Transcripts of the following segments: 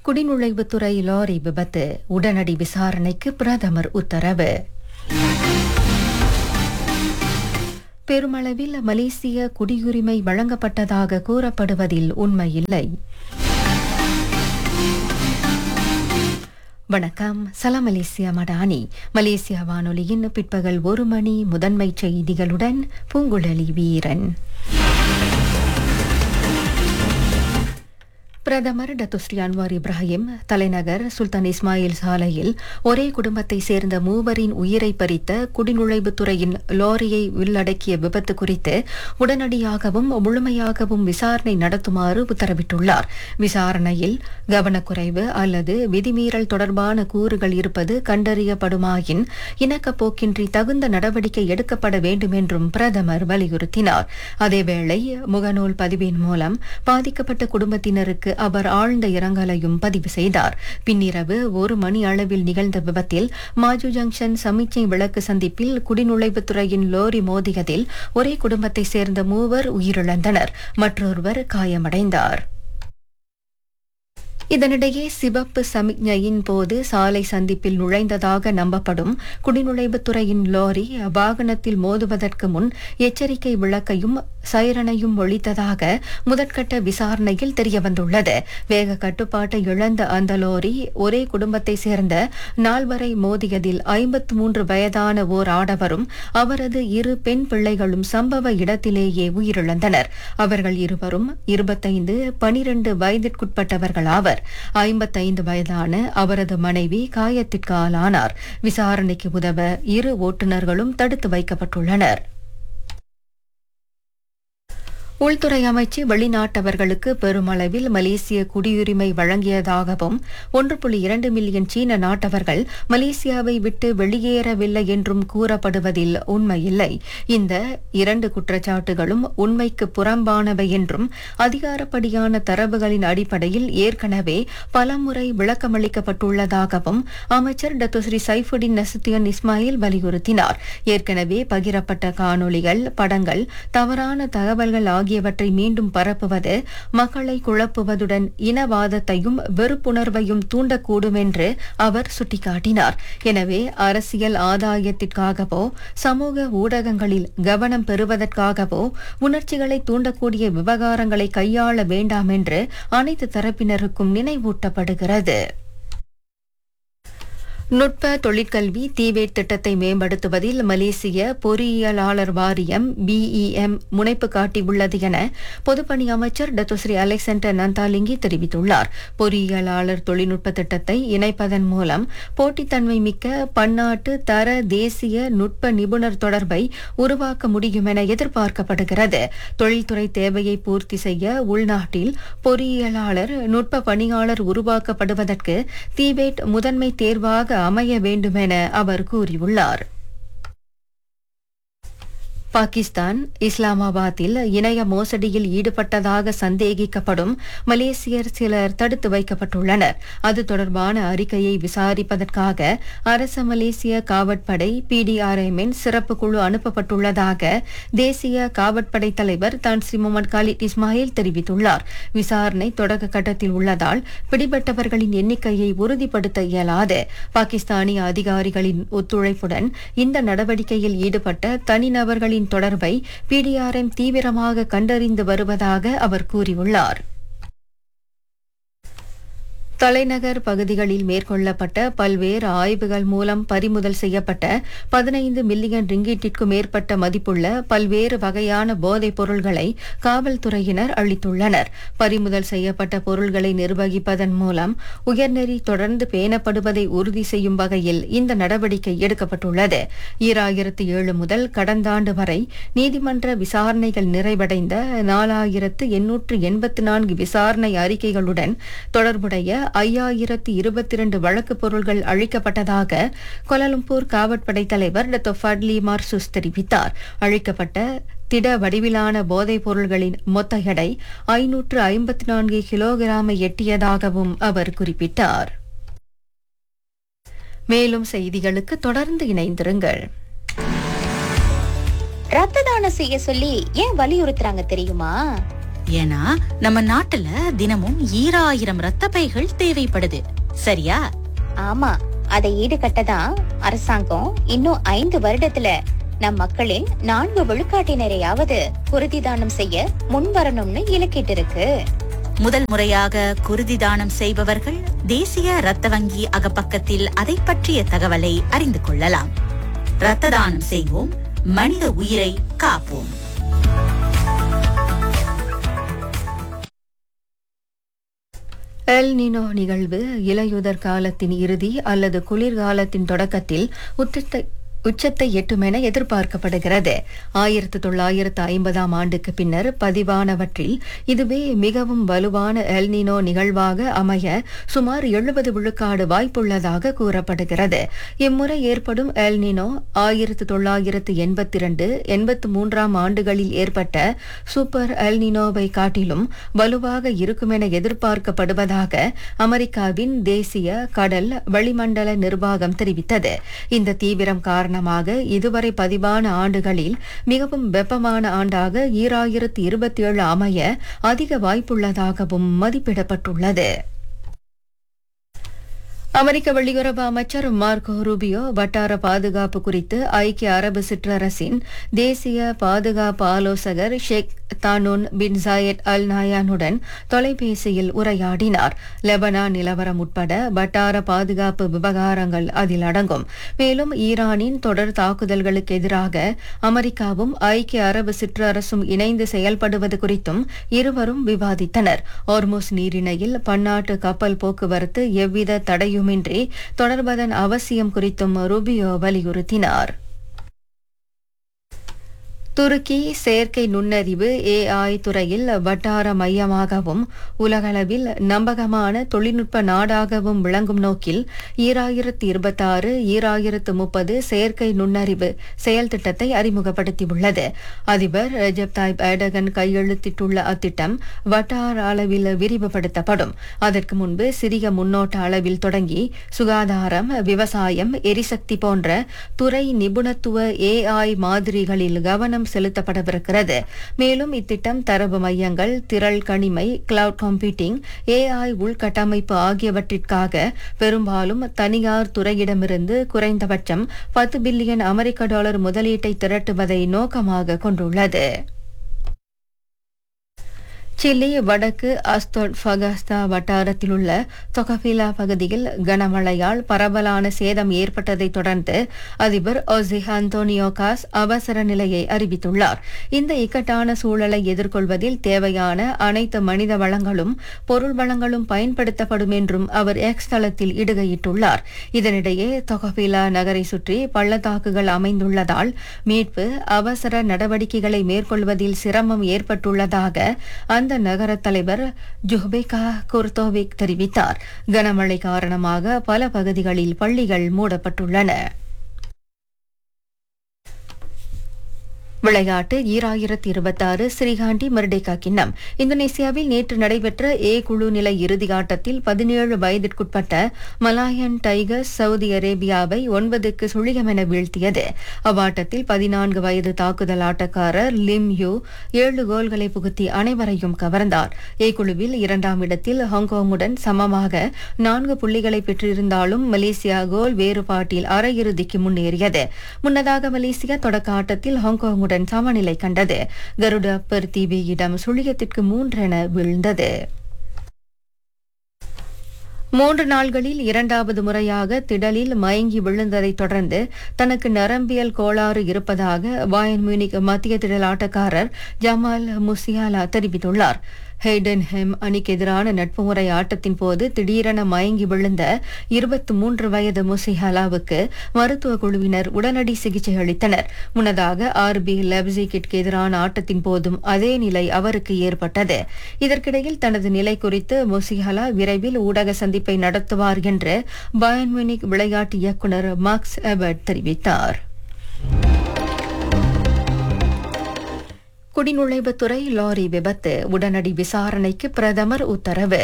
குடிநுழைவுத்துறை lorry விபத்து உடனடி விசாரணைக்கு பிரதமர் உத்தரவு பெருமளவில் மலேசிய குடியுரிமை வழங்கப்பட்டதாக கூறப்படுவதில் உண்மையில்லை வணக்கம் சலாம் மலேசியா மடானி மலேசியா வானொலியின் பிற்பகல் ஒரு மணி முதன்மை செய்திகளுடன் பூங்குழலி வீரன் பிரதமர் டத்துஸ்ரீ அன்வார் இப்ராஹிம் தலைநகர் சுல்தான் இஸ்மாயில் சாலையில் ஒரே குடும்பத்தை சேர்ந்த மூவரின் உயிரை பறித்த குடிநுழைவுத்துறையின் லாரியை உள்ளடக்கிய விபத்து குறித்து உடனடியாகவும் முழுமையாகவும் விசாரணை நடத்துமாறு உத்தரவிட்டுள்ளார் விசாரணையில் கவனக்குறைவு அல்லது விதிமீறல் தொடர்பான கூறுகள் இருப்பது கண்டறியப்படுமாயின் இணக்கப்போக்கின்றி தகுந்த நடவடிக்கை எடுக்கப்பட வேண்டும் என்றும் பிரதமர் வலியுறுத்தினார் அதேவேளை முகநூல் பதிவின் மூலம் பாதிக்கப்பட்ட குடும்பத்தினருக்கு அவர் ஆழ்ந்த இரங்கலையும் பதிவு செய்தார் பின்னிரவு ஒரு மணி அளவில் நிகழ்ந்த விபத்தில் மாஜு ஜங்ஷன் சமிச்சை விளக்கு சந்திப்பில் குடிநுழைவுத்துறையின் லோரி மோதியதில் ஒரே குடும்பத்தைச் சேர்ந்த மூவர் உயிரிழந்தனர் மற்றொருவர் காயமடைந்தார் இதனிடையே சிவப்பு சமிக்ஞையின் போது சாலை சந்திப்பில் நுழைந்ததாக நம்பப்படும் குடிநுழைவுத்துறையின் லாரி வாகனத்தில் மோதுவதற்கு முன் எச்சரிக்கை விளக்கையும் சைரனையும் ஒழித்ததாக முதற்கட்ட விசாரணையில் தெரியவந்துள்ளது வேக கட்டுப்பாட்டை இழந்த அந்த லாரி ஒரே குடும்பத்தை சேர்ந்த நால்வரை மோதியதில் ஐம்பத்து மூன்று வயதான ஓர் ஆடவரும் அவரது இரு பெண் பிள்ளைகளும் சம்பவ இடத்திலேயே உயிரிழந்தனர் அவர்கள் இருவரும் இருபத்தைந்து பனிரெண்டு வயதிற்குட்பட்டவர்கள் ஆவர் ஐம்பத்தைந்து வயதான அவரது மனைவி காயத்திற்கு ஆளானார் விசாரணைக்கு உதவ இரு ஓட்டுநர்களும் தடுத்து வைக்கப்பட்டுள்ளனர் உள்துறை அமைச்சு வெளிநாட்டவர்களுக்கு பெருமளவில் மலேசிய குடியுரிமை வழங்கியதாகவும் ஒன்று புள்ளி இரண்டு மில்லியன் சீன நாட்டவர்கள் மலேசியாவை விட்டு வெளியேறவில்லை என்றும் கூறப்படுவதில் உண்மையில்லை இந்த இரண்டு குற்றச்சாட்டுகளும் உண்மைக்கு புறம்பானவை என்றும் அதிகாரப்படியான தரவுகளின் அடிப்படையில் ஏற்கனவே பலமுறை விளக்கமளிக்கப்பட்டுள்ளதாகவும் அமைச்சர் டத்துஸ்ரீ சைஃபுடின் நசுத்தியன் இஸ்மாயில் வலியுறுத்தினார் ஏற்கனவே பகிரப்பட்ட காணொளிகள் படங்கள் தவறான தகவல்கள் ஆகியவற்றை மீண்டும் பரப்புவது மக்களை குழப்புவதுடன் இனவாதத்தையும் வெறுப்புணர்வையும் தூண்டக்கூடும் என்று அவர் சுட்டிக்காட்டினார் எனவே அரசியல் ஆதாயத்திற்காகவோ சமூக ஊடகங்களில் கவனம் பெறுவதற்காகவோ உணர்ச்சிகளை தூண்டக்கூடிய விவகாரங்களை கையாள வேண்டாம் என்று அனைத்து தரப்பினருக்கும் நினைவூட்டப்படுகிறது நுட்ப தொழிற்கல்வி தீவேட் திட்டத்தை மேம்படுத்துவதில் மலேசிய பொறியியலாளர் வாரியம் பிஇஎம் முனைப்பு காட்டியுள்ளது என பொதுப்பணி அமைச்சர் டத்துஸ்ரீ அலெக்சாண்டர் நந்தாலிங்கி தெரிவித்துள்ளார் பொறியியலாளர் தொழில்நுட்ப திட்டத்தை இணைப்பதன் மூலம் போட்டித்தன்மை மிக்க பன்னாட்டு தர தேசிய நுட்ப நிபுணர் தொடர்பை உருவாக்க முடியும் என எதிர்பார்க்கப்படுகிறது தொழில்துறை தேவையை பூர்த்தி செய்ய உள்நாட்டில் பொறியியலாளர் நுட்ப பணியாளர் உருவாக்கப்படுவதற்கு தீபேட் முதன்மை தேர்வாக அமைய வேண்டுமென அவர் கூறியுள்ளார் பாகிஸ்தான் இஸ்லாமாபாத்தில் இணைய மோசடியில் ஈடுபட்டதாக சந்தேகிக்கப்படும் மலேசியர் சிலர் தடுத்து வைக்கப்பட்டுள்ளனர் அது தொடர்பான அறிக்கையை விசாரிப்பதற்காக அரச மலேசிய காவற்படை பிடிஆர்எம்மின் சிறப்பு குழு அனுப்பப்பட்டுள்ளதாக தேசிய காவற்படை தலைவர் தான் ஸ்ரீ முகமது காலித் இஸ்மாயில் தெரிவித்துள்ளார் விசாரணை தொடக்க கட்டத்தில் உள்ளதால் பிடிபட்டவர்களின் எண்ணிக்கையை உறுதிப்படுத்த இயலாது பாகிஸ்தானிய அதிகாரிகளின் ஒத்துழைப்புடன் இந்த நடவடிக்கையில் ஈடுபட்ட தனிநபர்களின் தொடர்பை பிடிஆர்எம் தீவிரமாக கண்டறிந்து வருவதாக அவர் கூறியுள்ளார் தலைநகர் பகுதிகளில் மேற்கொள்ளப்பட்ட பல்வேறு ஆய்வுகள் மூலம் பறிமுதல் செய்யப்பட்ட பதினைந்து மில்லியன் ரிங்கீட்டிற்கும் மேற்பட்ட மதிப்புள்ள பல்வேறு வகையான போதைப் பொருள்களை காவல்துறையினர் அளித்துள்ளனர் பறிமுதல் செய்யப்பட்ட பொருள்களை நிர்வகிப்பதன் மூலம் உயர்நெறி தொடர்ந்து பேணப்படுவதை உறுதி செய்யும் வகையில் இந்த நடவடிக்கை எடுக்கப்பட்டுள்ளது ஈராயிரத்து ஏழு முதல் கடந்த ஆண்டு வரை நீதிமன்ற விசாரணைகள் நிறைவடைந்த நாலாயிரத்து எண்ணூற்று எண்பத்து நான்கு விசாரணை அறிக்கைகளுடன் தொடர்புடைய ஐயாயிரத்து இருபத்தி இரண்டு வழக்குப் பொருள்கள் அழிக்கப்பட்டதாக கொலலும்பூர் காவற்படை தலைவர் டத்தோ ஃபட்லி மார்சுஸ் தெரிவித்தார் அழிக்கப்பட்ட திட வடிவிலான போதைப் பொருள்களின் மொத்த எடை ஐநூற்று ஐம்பத்தி நான்கு கிலோகிராமை எட்டியதாகவும் அவர் குறிப்பிட்டார் மேலும் செய்திகளுக்கு தொடர்ந்து இணைந்திருங்கள் ரத்த தானம் செய்ய சொல்லி ஏன் வலியுறுத்துறாங்க தெரியுமா ஏன்னா நம்ம நாட்டுல தினமும் ஈராயிரம் ரத்த பைகள் தேவைப்படுது சரியா ஆமா அதை ஈடுகட்ட தான் அரசாங்கம் இன்னும் ஐந்து வருடத்துல நம் மக்களின் நான்கு விழுக்காட்டினரையாவது குருதி தானம் செய்ய முன்வரணும்னு இலக்கிட்டு இருக்கு முதல் முறையாக குருதி தானம் செய்பவர்கள் தேசிய ரத்த வங்கி அகப்பக்கத்தில் அதை பற்றிய தகவலை அறிந்து கொள்ளலாம் ரத்த தானம் செய்வோம் மனித உயிரை காப்போம் எல் நினோ நிகழ்வு இலையுதர் காலத்தின் இறுதி அல்லது குளிர்காலத்தின் தொடக்கத்தில் உச்சத்தை உச்சத்தை எட்டும் என எதிர்பார்க்கப்படுகிறது ஆயிரத்து தொள்ளாயிரத்து ஐம்பதாம் ஆண்டுக்கு பின்னர் பதிவானவற்றில் இதுவே மிகவும் வலுவான எல்னினோ நிகழ்வாக அமைய சுமார் எழுபது விழுக்காடு வாய்ப்புள்ளதாக கூறப்படுகிறது இம்முறை ஏற்படும் எல்னினோ ஆயிரத்து தொள்ளாயிரத்து எண்பத்தி இரண்டு எண்பத்து மூன்றாம் ஆண்டுகளில் ஏற்பட்ட சூப்பர் எல்னினோவை காட்டிலும் வலுவாக இருக்கும் என எதிர்பார்க்கப்படுவதாக அமெரிக்காவின் தேசிய கடல் வளிமண்டல நிர்வாகம் தெரிவித்தது இந்த தீவிரம் காரணமாக இதுவரை பதிவான ஆண்டுகளில் மிகவும் வெப்பமான ஆண்டாக ஈராயிரத்து இருபத்தி ஏழு அமைய அதிக வாய்ப்புள்ளதாகவும் மதிப்பிடப்பட்டுள்ளது அமெரிக்க வெளியுறவு அமைச்சர் மார்க்கோ ரூபியோ வட்டார பாதுகாப்பு குறித்து ஐக்கிய அரபு சிற்றரசின் தேசிய பாதுகாப்பு ஆலோசகர் ஷேக் தானூன் பின் ஜாயத் அல் நாயானுடன் தொலைபேசியில் உரையாடினார் லெபனான் நிலவரம் உட்பட வட்டார பாதுகாப்பு விவகாரங்கள் அதில் அடங்கும் மேலும் ஈரானின் தொடர் தாக்குதல்களுக்கு எதிராக அமெரிக்காவும் ஐக்கிய அரபு சிற்றரசும் இணைந்து செயல்படுவது குறித்தும் இருவரும் விவாதித்தனர் ஓர்மோஸ் நீரிணையில் பன்னாட்டு கப்பல் போக்குவரத்து எவ்வித தடையுமின்றி தொடர்வதன் அவசியம் குறித்தும் ரூபியோ வலியுறுத்தினார் துருக்கி செயற்கை நுண்ணறிவு ஏஐ துறையில் வட்டார மையமாகவும் உலகளவில் நம்பகமான தொழில்நுட்ப நாடாகவும் விளங்கும் நோக்கில் ஈராயிரத்து இருபத்தாறு ஈராயிரத்து முப்பது செயற்கை நுண்ணறிவு செயல் திட்டத்தை அறிமுகப்படுத்தியுள்ளது அதிபர் ரஜப் தாய்ப் ஏர்டகன் கையெழுத்திட்டுள்ள அத்திட்டம் வட்டார அளவில் விரிவுபடுத்தப்படும் அதற்கு முன்பு சிறிய முன்னோட்ட அளவில் தொடங்கி சுகாதாரம் விவசாயம் எரிசக்தி போன்ற துறை நிபுணத்துவ ஏஐ மாதிரிகளில் கவனம் செலுத்தப்படவிருக்கிறது மேலும் இத்திட்டம் தரவு மையங்கள் திரள் கணிமை கிளவுட் கம்ப்யூட்டிங் ஏஐ உள்கட்டமைப்பு ஆகியவற்றிற்காக பெரும்பாலும் தனியார் துறையிடமிருந்து குறைந்தபட்சம் பத்து பில்லியன் அமெரிக்க டாலர் முதலீட்டை திரட்டுவதை நோக்கமாக கொண்டுள்ளது சிலி வடக்கு அஸ்தோட் ஃபகஸ்தா வட்டாரத்தில் உள்ள தொகபிலா பகுதியில் கனமழையால் பரவலான சேதம் ஏற்பட்டதைத் தொடர்ந்து அதிபர் ஒசி அந்தோனியோகாஸ் அவசர நிலையை அறிவித்துள்ளார் இந்த இக்கட்டான சூழலை எதிர்கொள்வதில் தேவையான அனைத்து மனித வளங்களும் பொருள் வளங்களும் பயன்படுத்தப்படும் என்றும் அவர் எக்ஸ் தளத்தில் இடுகையிட்டுள்ளார் இதனிடையே தொகபிலா நகரை சுற்றி பள்ளத்தாக்குகள் அமைந்துள்ளதால் மீட்பு அவசர நடவடிக்கைகளை மேற்கொள்வதில் சிரமம் ஏற்பட்டுள்ளதாக அந்த நகர தலைவர் ஜுஹ்பேகா குர்தோவிக் தெரிவித்தார் கனமழை காரணமாக பல பகுதிகளில் பள்ளிகள் மூடப்பட்டுள்ளன விளையாட்டு ஈராயிரத்தி இருபத்தாறு ஸ்ரீகாண்டி மெர்டேகா கிண்ணம் இந்தோனேசியாவில் நேற்று நடைபெற்ற ஏ குழு நிலை இறுதி ஆட்டத்தில் பதினேழு வயதிற்குட்பட்ட மலாயன் டைகர்ஸ் சவுதி அரேபியாவை ஒன்பதுக்கு சுழியம் என வீழ்த்தியது அவ்வாட்டத்தில் பதினான்கு வயது தாக்குதல் ஆட்டக்காரர் லிம் யூ ஏழு கோல்களை புகுத்தி அனைவரையும் கவர்ந்தார் ஏ குழுவில் இரண்டாம் இடத்தில் ஹாங்காங்குடன் சமமாக நான்கு புள்ளிகளை பெற்றிருந்தாலும் மலேசியா கோல் வேறுபாட்டில் அரையிறுதிக்கு முன்னேறியது முன்னதாக மலேசியா தொடக்க ஆட்டத்தில் ஹாங்காங்குடன் சமநிலை கண்டது கருட பர்தீவியிடம் சுழியத்திற்கு மூன்றென வீழ்ந்தது மூன்று நாள்களில் இரண்டாவது முறையாக திடலில் மயங்கி விழுந்ததைத் தொடர்ந்து தனக்கு நரம்பியல் கோளாறு இருப்பதாக வாயன் மியூனிக் மத்திய திடல் ஆட்டக்காரர் ஜமால் முசியாலா தெரிவித்துள்ளார் ஹெய்டன்ஹெம் அணிக்கு எதிரான நட்பு முறை ஆட்டத்தின் போது திடீரென மயங்கி விழுந்த இருபத்தி மூன்று வயது முசிஹலாவுக்கு மருத்துவ குழுவினர் உடனடி சிகிச்சை அளித்தனர் முன்னதாக ஆர்பி லெப்சிகிட்க்கு எதிரான ஆட்டத்தின் போதும் அதே நிலை அவருக்கு ஏற்பட்டது இதற்கிடையில் தனது நிலை குறித்து முசிஹலா விரைவில் ஊடக சந்திப்பை நடத்துவார் என்று பயன் மியூனிக் விளையாட்டு இயக்குநர் மார்க்ஸ் எபர்ட் தெரிவித்தார் குடிநுழைவுத்துறை லாரி விபத்து உடனடி விசாரணைக்கு பிரதமர் உத்தரவு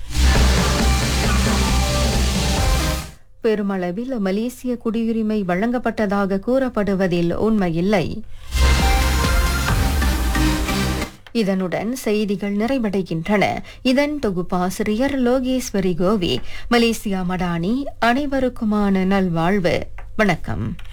பெருமளவில் மலேசிய குடியுரிமை வழங்கப்பட்டதாக கூறப்படுவதில் உண்மையில்லை இதனுடன் செய்திகள் நிறைவடைகின்றன இதன் தொகுப்பாசிரியர் லோகேஸ்வரி கோவி மலேசியா மடானி அனைவருக்குமான நல்வாழ்வு வணக்கம்